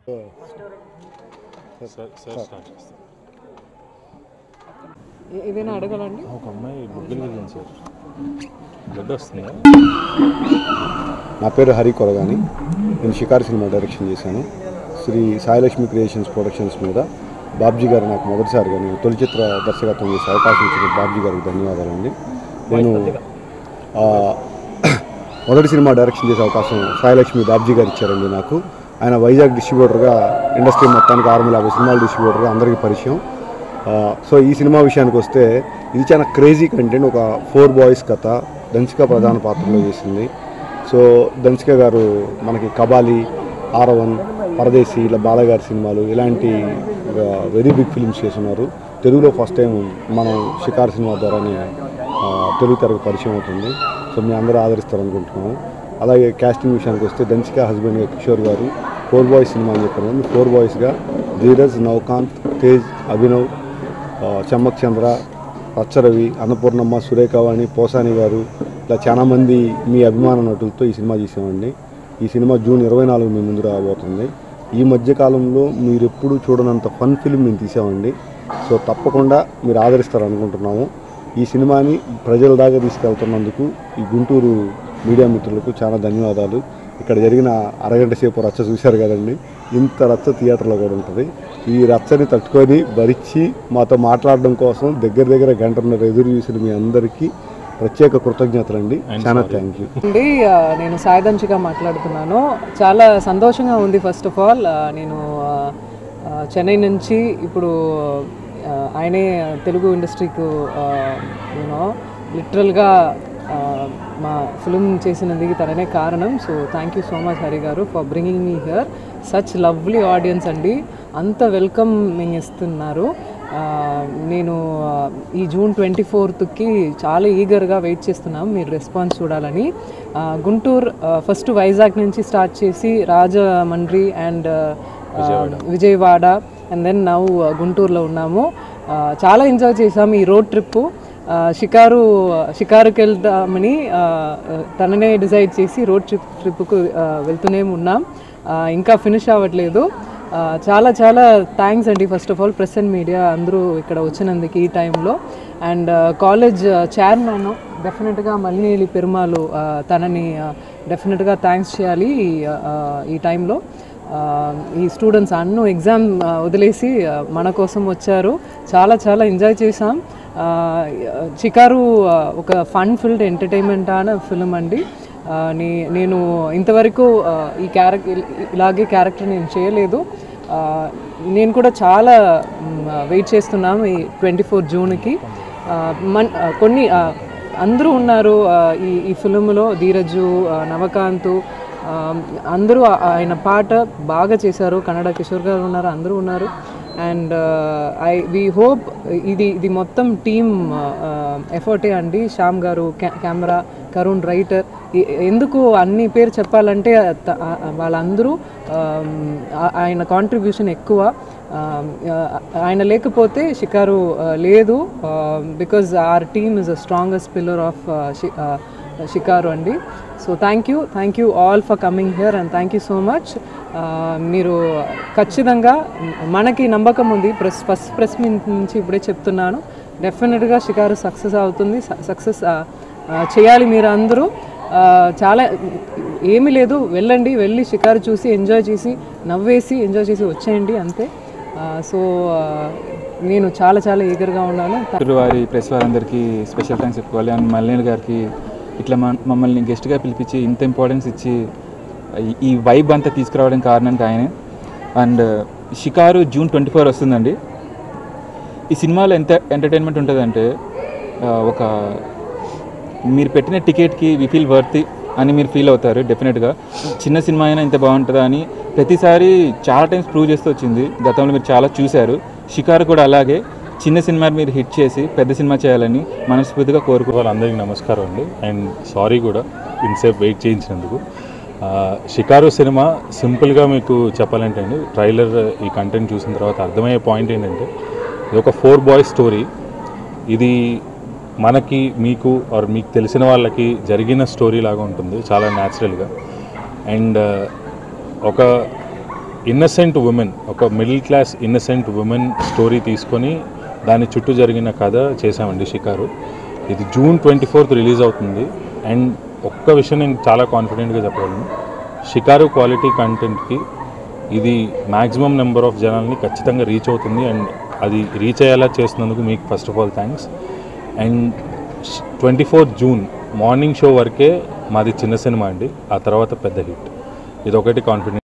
sir sir start చేస్తాం ఏ- ఏదైనా అడగాలండి ఒక అమ్మాయి బుగ్గలు వెళ్ళింది సార్ బ్లడ్ వస్తుందా నా పేరు హరి కొరగాని నేను షికార్ సినిమా డైరెక్షన్ చేశాను శ్రీ సాయిలక్ష్మి క్రియేషన్స్ ప్రొడక్షన్స్ మీద బాబ్జీ గారు నాకు మొదటిసారిగా నేను తొలి చిత్ర దర్శకత్వం చేసే అవకాశం ఇచ్చిన బాబ్జీ గారికి ధన్యవాదాలండి నేను ఆ, మొదటి సినిమా డైరెక్షన్ చేసే అవకాశం సాయిలక్ష్మి బాబ్జీ గారు ఇచ్చారండి నాకు ఆయన వైజాగ్ డిస్ట్రిబ్యూటర్గా ఇండస్ట్రీ మొత్తానికి ఆరు వందల యాభై సినిమాల డిస్ట్రిబ్యూటర్గా అందరికీ పరిచయం ఆ, సో ఈ సినిమా విషయానికి వస్తే ఇది చాలా క్రేజీ కంటెంట్ ఒక ఫోర్ బాయ్స్ కథ దంచిక ప్రధాన పాత్రలో చేసింది సో దంచిక గారు మనకి కబాలి ఆరవన్ పరదేశీ ఇలా బాలగారి సినిమాలు ఇలాంటి వెరీ బిగ్ ఫిల్మ్స్ చేస్తున్నారు తెలుగులో ఫస్ట్ టైం మనం షికార్ సినిమా ద్వారానే ఆ, తెలుగు తెరకు పరిచయం అవుతుంది సో మీ అందరూ ఆదరిస్తారనుకుంటున్నాము అలాగే క్యాస్టింగ్ విషయానికి వస్తే దంచిక హస్బెండ్గా కిషోర్ గారు ఫోర్ బాయ్స్ సినిమా అని చెప్పాను ఫోర్ బాయ్స్గా ధీరజ్ నవకాంత్ తేజ్ అభినవ్ ఆ, చమ్మక్ చంద్ర రచ్చరవి అన్నపూర్ణమ్మ సురేఖవాణి పోసాని గారు ఇలా చాలామంది మీ అభిమాన నటులతో ఈ సినిమా చేసామండి ఈ సినిమా జూన్ ఇరవై నాలుగు మీ ముందు రాబోతుంది ఈ మధ్య కాలంలో మీరు ఎప్పుడు చూడనంత ఫన్ ఫిల్మ్ మేము తీసామండి సో తప్పకుండా మీరు ఆదరిస్తారు అనుకుంటున్నాము ఈ సినిమాని ప్రజల దాకా తీసుకెళ్తున్నందుకు ఈ గుంటూరు మీడియా మిత్రులకు చాలా ధన్యవాదాలు ఇక్కడ జరిగిన అరగంట సేపు రచ్చ చూశారు కదండి ఇంత రచ్చ థియేటర్లో కూడా ఉంటుంది ఈ రచ్చని తట్టుకొని భరించి మాతో మాట్లాడడం కోసం దగ్గర దగ్గర గంటన్నర ఎదురు చూసిన మీ అందరికీ ప్రత్యేక కృతజ్ఞతలు అండి చాలా థ్యాంక్ యూ అండి ఆ, నేను సాయిదంచిగా మాట్లాడుతున్నాను చాలా సంతోషంగా ఉంది ఫస్ట్ ఆఫ్ ఆల్ నేను ఆ, ఆ, చెన్నై నుంచి ఇప్పుడు ఆ, ఆయనే తెలుగు ఇండస్ట్రీకి యూనో లిటరల్గా మా ఫిల్మ్ చేసినందుకు తననే కారణం so thank you so much Hari garu for bringing me here such lovely audience అండి అంత వెల్కమింగ్ ఇస్తున్నారు ఆ, నేను ఆ, ఈ జూన్ ట్వంటీ ఫోర్త్కి చాలా ఈగర్గా వెయిట్ చేస్తున్నాం మీరు రెస్పాన్స్ చూడాలని ఆ, గుంటూరు ఫస్ట్ వైజాగ్ నుంచి స్టార్ట్ చేసి Rajahmundry and Vijayawada and then now గుంటూరులో ఉన్నాము ఆ, చాలా ఎంజాయ్ చేసాం ఈ రోడ్ ట్రిప్ షికారు షికారుకి వెళ్దామని ఆ, తననే డిసైడ్ చేసి రోడ్ ట్రిప్ ట్రిప్కు వెళ్తూనే ఉన్నాం ఆ, ఇంకా ఫినిష్ అవ్వట్లేదు ఆ, చాలా చాలా థ్యాంక్స్ అండి first of all press and media అందరూ ఇక్కడ వచ్చినందుకు ఈ టైంలో అండ్ కాలేజ్ చైర్మన్ డెఫినెట్గా మల్లినేలి పెరుమాలు ఆ, తనని డెఫినెట్గా థ్యాంక్స్ చేయాలి ఈ, ఆ, ఈ టైంలో ఆ, ఈ స్టూడెంట్స్ అన్ను ఎగ్జామ్ ఆ, వదిలేసి ఆ, మన కోసం వచ్చారు చాలా చాలా ఎంజాయ్ చేసాం ఆ, షికారు ఆ, ఒక ఫన్ ఫిల్డ్ ఎంటర్టైన్మెంట్ అనే ఫిల్మ్ అండి ఆ, నే నేను ఇంతవరకు ఆ, ఈ క్యారెక్టర్ ఇలాగే క్యారెక్టర్ నేను చేయలేదు ఆ, నేను కూడా చాలా వెయిట్ చేస్తున్నాను ఈ ట్వంటీ ఫోర్ జూన్కి ఆ, మన్ ఆ, కొన్ని ఆ, అందరూ ఉన్నారు ఆ, ఈ ఈ ఫిలింలో ధీరజు ఆ, నవకాంత్ ఆ, అందరూ ఆ- ఆయన పాట బాగా చేశారు కన్నడ కిషోర్ గారు ఉన్నారు అందరూ ఉన్నారు అండ్ ఐ వీ హోప్ ఇది ఇది మొత్తం టీమ్ ఎఫర్టే అండి శ్యామ్ గారు కె- కెమెరా కరుణ్ రైటర్ ఎ- ఎందుకు అన్ని పేరు చెప్పాలంటే త- ఆ- వాళ్ళందరూ ఆమ్, ఆ- ఆయన కాంట్రిబ్యూషన్ ఎక్కువ ఆమ్, ఆ, ఆయన లేకపోతే షికారు ఆ, లేదు because our team is a strongest pillar of Shikaaru అండి so thank you thank you all for coming here and thank you so much మీరు ఖచ్చితంగా మనకి నమ్మకం ఉంది ప్రెస్ ఫస్ట్ ప్రెస్ మీట్ నుంచి ఇప్పుడే చెప్తున్నాను డెఫినెట్గా షికారు సక్సెస్ అవుతుంది సక్సెస్ చేయాలి మీరు అందరూ ఆ, చాలా ఏమీ లేదు వెళ్ళండి వెళ్ళి షికారు చూసి ఎంజాయ్ చేసి నవ్వేసి ఎంజాయ్ చేసి వచ్చేయండి అంతే సో నేను చాలా చాలా ఈగర్గా ఉన్నాను గుంటూరు వారి ప్రెస్ వారందరికీ స్పెషల్ థ్యాంక్స్ చెప్పుకోవాలి అండ్ మల్లేని గారికి ఇట్లా మన- మమ్మల్ని గెస్ట్గా పిలిపించి ఇంత ఇంపార్టెన్స్ ఇచ్చి ఈ- ఈ వైబ్ అంతా తీసుకురావడం కారణానికి ఆయనే అండ్ షికారు జూన్ ట్వంటీ ఫోర్ వస్తుందండి ఈ సినిమాలో ఎంత ఎంటర్టైన్మెంట్ ఉంటుందంటే ఆ, ఒక మీరు పెట్టిన టికెట్కి వి ఫీల్ వర్తి అని మీరు ఫీల్ అవుతారు డెఫినెట్గా చిన్న సినిమా అయినా ఇంత బాగుంటుందా అని ప్రతిసారి చాలా టైమ్స్ ప్రూవ్ చేస్తూ వచ్చింది గతంలో మీరు చాలా చూశారు షికారు కూడా అలాగే చిన్న సినిమా మీరు హిట్ చేసి పెద్ద సినిమా చేయాలని మనస్ఫూర్తిగా కోరుకు వాళ్ళందరికీ నమస్కారం అండి అండ్ సారీ కూడా ఇన్సేపు వెయిట్ చేయించినందుకు ఆ, షికారు సినిమా సింపుల్గా మీకు చెప్పాలంటే అండి ట్రైలర్ ఈ కంటెంట్ చూసిన తర్వాత అర్థమయ్యే పాయింట్ ఏంటంటే ఇది ఒక ఫోర్ బాయ్స్ స్టోరీ ఇది మనకి మీకు ఆర్ మీకు తెలిసిన వాళ్ళకి జరిగిన స్టోరీ లాగా ఉంటుంది చాలా న్యాచురల్గా అండ్ ఒక ఇన్నసెంట్ ఉమెన్ ఒక middle class innocent women story తీసుకొని దాని చుట్టూ జరిగిన కథ చేశామండి షికారు ఇది జూన్ ట్వంటీ ఫోర్త్ రిలీజ్ అవుతుంది అండ్ ఒక్క విషయం నేను చాలా కాన్ఫిడెంట్గా చెప్పగలను షికారు క్వాలిటీ కంటెంట్కి ఇది మ్యాక్సిమం నెంబర్ ఆఫ్ జనాల్ని ఖచ్చితంగా రీచ్ అవుతుంది అండ్ అది రీచ్ అయ్యేలా చేస్తున్నందుకు మీకు first of all thanks and twenty fourth June morning show వరకే మాది చిన్న సినిమా అండి ఆ తర్వాత పెద్ద హిట్ ఇది ఒకటి కాన్ఫిడెంట్